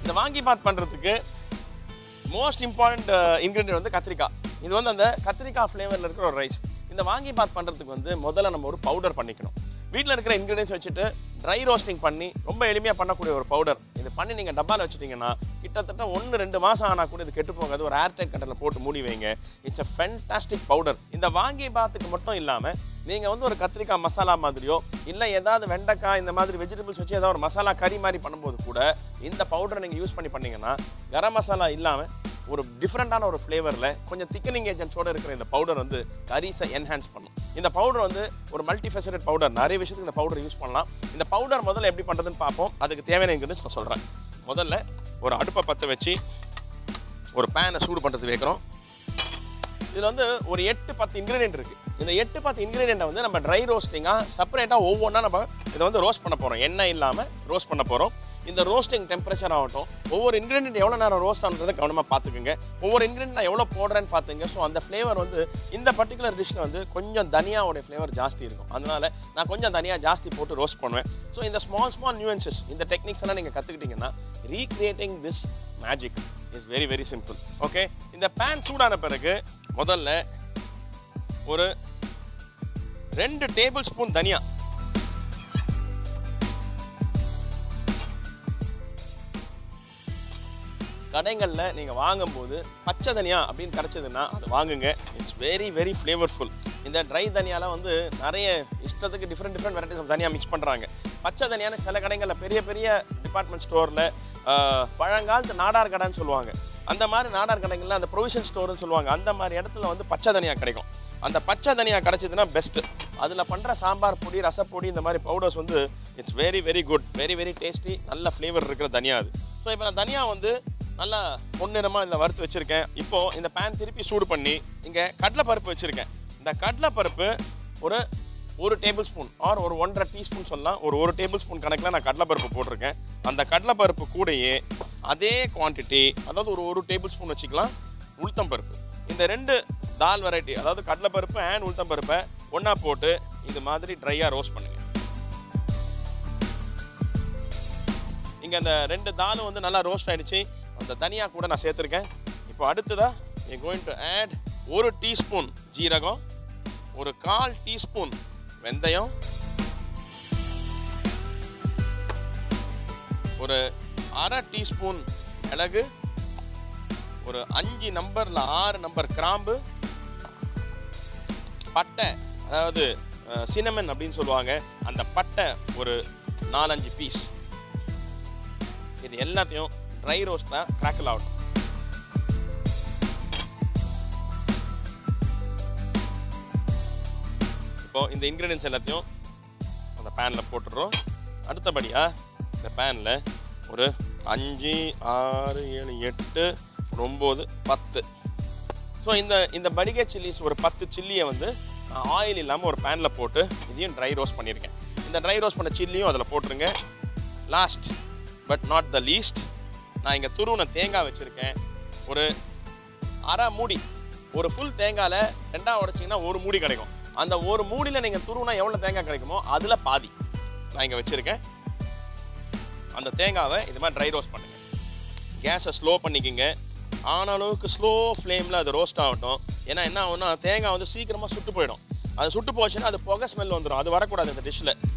இந்த வாங்கி பாத் பண்ணுறதுக்கு மோஸ்ட் இம்பார்ட்டண்ட் இன்க்ரீடியன்ட் வந்து கத்திரிக்காய் இது வந்து அந்த கத்திரிக்காய் ஃப்ளேவரில் இருக்கிற ஒரு ரைஸ் இந்த வாங்கி பாத் பண்ணுறதுக்கு வந்து முதல்ல நம்ம ஒரு பவுடர் பண்ணிக்கணும் வீட்டில் இருக்கிற இன்க்ரீடியன்ஸ் வச்சுட்டு ட்ரை ரோஸ்டிங் பண்ணி ரொம்ப எளிமையாக பண்ணக்கூடிய ஒரு பவுடர் இது பண்ணி நீங்கள் டப்பாவில் வச்சுட்டிங்கன்னா கிட்டத்தட்ட ஒன்று ரெண்டு மாதம் ஆனால் கூட இது கெட்டு போகாது ஒரு ஏர்டைட் கண்டரில் போட்டு மூடி வைங்க இட்ஸ் அ ஃபென்டாஸ்டிக் பவுடர் இந்த வாங்கி பாத்துக்கு மட்டும் இல்லாமல் நீங்கள் வந்து ஒரு கத்திரிக்காய் மசாலா மாதிரியோ இல்லை ஏதாவது வெண்டைக்காய் இந்த மாதிரி வெஜிடபிள்ஸ் வச்சு ஏதாவது ஒரு மசாலா கறி மாதிரி பண்ணும்போது கூட இந்த பவுடரை நீங்கள் யூஸ் பண்ணி பண்ணீங்கன்னா கரம் மசாலா இல்லாமல் ஒரு டிஃப்ரெண்ட்டான ஒரு ஃப்ளேவரில் கொஞ்சம் திக்கனிங் ஏஜென்ட்ஸோட இருக்கிற இந்த பவுடர் வந்து கரீஸை என்ஹான்ஸ் பண்ணும் இந்த பவுடர் வந்து ஒரு மல்டி ஃபெசரட் பவுடர் நிறைய விஷயத்துக்கு இந்த பவுடர் யூஸ் பண்ணலாம் இந்த பவுடர் முதல்ல எப்படி பண்ணுறதுன்னு பார்ப்போம் அதுக்கு தேவையான இன்க்ரீடியன்ஸ் நான் சொல்கிறேன் முதல்ல ஒரு அடுப்பை பற்ற வச்சு ஒரு பேனை சூடு பண்ணுறது வைக்கிறோம் இதில் வந்து ஒரு எட்டு பத்து இன்க்ரீடியன்ட் இருக்குது இந்த எட்டு பத்து இன்க்ரீடியண்ட்டை வந்து நம்ம ட்ரை ரோஸ்டிங்காக செப்பரேட்டாக ஒவ்வொன்றா நம்ம இதை வந்து ரோஸ்ட் பண்ண போகிறோம் எண்ணெய் இல்லாமல் ரோஸ்ட் பண்ண போகிறோம் இந்த ரோஸ்டிங் டெம்பரேச்சர் ஆகட்டும் ஒவ்வொரு இன்க்ரீடியன்ட் எவ்வளோ நேரம் ரோஸ்ட் ஆகுன்றதை கவனமாக பார்த்துக்குங்க ஒவ்வொரு இன்க்ரீடியன்ட் நான் எவ்வளோ போடுறேன்னு பார்த்துங்க ஸோ அந்த ஃப்ளேவர் வந்து இந்த பர்டிகுலர் டிஷ்ஷில் வந்து கொஞ்சம் தனியாவோட ஃப்ளேவர் ஜாஸ்தி இருக்கும் அதனால நான் கொஞ்சம் தனியாக ஜாஸ்தி போட்டு ரோஸ்ட் பண்ணுவேன் ஸோ இந்த ஸ்மால் ஸ்மால் நியூன்சஸ் இந்த டெக்னிக்ஸ் எல்லாம் நீங்கள் கற்றுக்கிட்டீங்கன்னா recreating this magic is very very simple okay இந்த பேன் சூடான பிறகு முதல்ல ஒரு ரெண்டு டேபிள் ஸ்பூன் தனியா கடைகளில் நீங்கள் வாங்கும்போது பச்சை தனியா அப்படின்னு கிடச்சதுன்னா அது வாங்குங்க இட்ஸ் வெரி வெரி ஃப்ளேவர்ஃபுல் இந்த ட்ரை தனியாலாம் வந்து நிறைய இஷ்டத்துக்கு டிஃப்ரெண்ட் டிஃப்ரெண்ட் வெரைட்டிஸ் ஆஃப் தனியா மிக்ஸ் பண்ணுறாங்க பச்சை தனியான சில கடைகளில் பெரிய பெரிய டிபார்ட்மெண்ட் ஸ்டோரில் பழங்காலத்து நாடார் கடைன்னு சொல்லுவாங்க அந்த மாதிரி நாடார் கடைகளில் அந்த ப்ரொவிஷன் ஸ்டோர்னு சொல்லுவாங்க அந்த மாதிரி இடத்துல வந்து பச்சை தனியா கிடைக்கும் அந்த பச்சை தனியா கிடைச்சதுன்னா பெஸ்ட்டு அதில் பண்ணுற சாம்பார் பொடி ரசப்பொடி இந்த மாதிரி பவுடர்ஸ் வந்து it's very very good very very tasty நல்ல ஃப்ளேவர் இருக்கிற தனியா அது ஸோ இப்போ நான் தனியா வந்து நல்லா பொன்னிறமாக இதில் வறுத்து வச்சுருக்கேன் இப்போது இந்த பேன் திருப்பி சூடு பண்ணி இங்கே கடலைப்பருப்பு வச்சுருக்கேன் இந்த கடலைப்பருப்பு ஒரு ஒரு டேபிள் ஸ்பூன் ஆர் ஒரு ஒன்றரை டீஸ்பூன் சொல்லலாம் ஒரு ஒரு டேபிள் ஸ்பூன் கணக்கில் நான் கடலைப்பருப்பு போட்டிருக்கேன் அந்த கடலைப்பருப்பு கூடயே அதே குவான்டிட்டி அதாவது ஒரு ஒரு டேபிள் ஸ்பூன் வச்சுக்கலாம் உளுத்தம்பருப்பு இந்த ரெண்டு தால் வெரைட்டி அதாவது கடலைப்பருப்பு அண்ட் உளுத்தம்பருப்பை ஒன்றா போட்டு இது மாதிரி ட்ரையாக ரோஸ்ட் பண்ணுங்கள் இங்கே அந்த ரெண்டு தாலும் வந்து நல்லா ரோஸ்ட் ஆயிடுச்சு அந்த தனியாக கூட நான் சேர்த்துருக்கேன் இப்போ அடுத்ததா you going to add ஒரு டீஸ்பூன் ஜீரகம் ஒரு கால் டீஸ்பூன் வெந்தயம் ஒரு அரை டீஸ்பூன் மிளகு ஒரு அஞ்சு நம்பரில் ஆறு நம்பர் கிராம்பு பட்டை அதாவது சினமன் அப்படின்னு சொல்லுவாங்க அந்த பட்டை ஒரு நாலஞ்சு பீஸ் இது எல்லாத்தையும் ட்ரை ரோஸ்ட்டாக கிராக்கிள் ஆகட்டும் இப்போ இந்த இன்க்ரீடியன்ஸ் எல்லாத்தையும் அந்த பேனில் போட்டுடுறோம் அடுத்தபடியாக இந்த பேனில் ஒரு அஞ்சு ஆறு ஏழு எட்டு ஒரு ஒம்பது பத்து ஸோ இந்த இந்த படிகை சில்லிஸ் ஒரு பத்து சில்லியை வந்து நான் ஆயில் இல்லாமல் ஒரு பேனில் போட்டு இதையும் ட்ரை ரோஸ்ட் பண்ணியிருக்கேன் இந்த ட்ரை ரோஸ்ட் பண்ண சில்லியும் அதில் போட்டுருங்க last but not the least நான் இங்கே துருவின தேங்காய் வச்சுருக்கேன் ஒரு அரை மூடி ஒரு ஃபுல் தேங்காயில் ரெண்டாக உடைச்சிங்கன்னா ஒரு மூடி கிடைக்கும் அந்த ஒரு மூடியில் நீங்கள் துருவினா எவ்வளோ தேங்காய் கிடைக்குமோ அதில் பாதி நான் இங்கே வச்சுருக்கேன் அந்த தேங்காவை இது மாதிரி ட்ரை ரோஸ்ட் பண்ணுங்கள் கேஸை ஸ்லோ பண்ணிக்கிங்க ஆன அளவுக்கு ஸ்லோ ஃப்ளேமில் அது ரோஸ்ட் ஆகட்டும் ஏன்னா என்ன ஆகும்னா தேங்காய் வந்து சீக்கிரமாக சுட்டு போயிடும் அது சுட்டு போச்சுன்னா அது புகை ஸ்மெல் வந்துடும் அது வரக்கூடாது இந்த டிஷ்ஷில்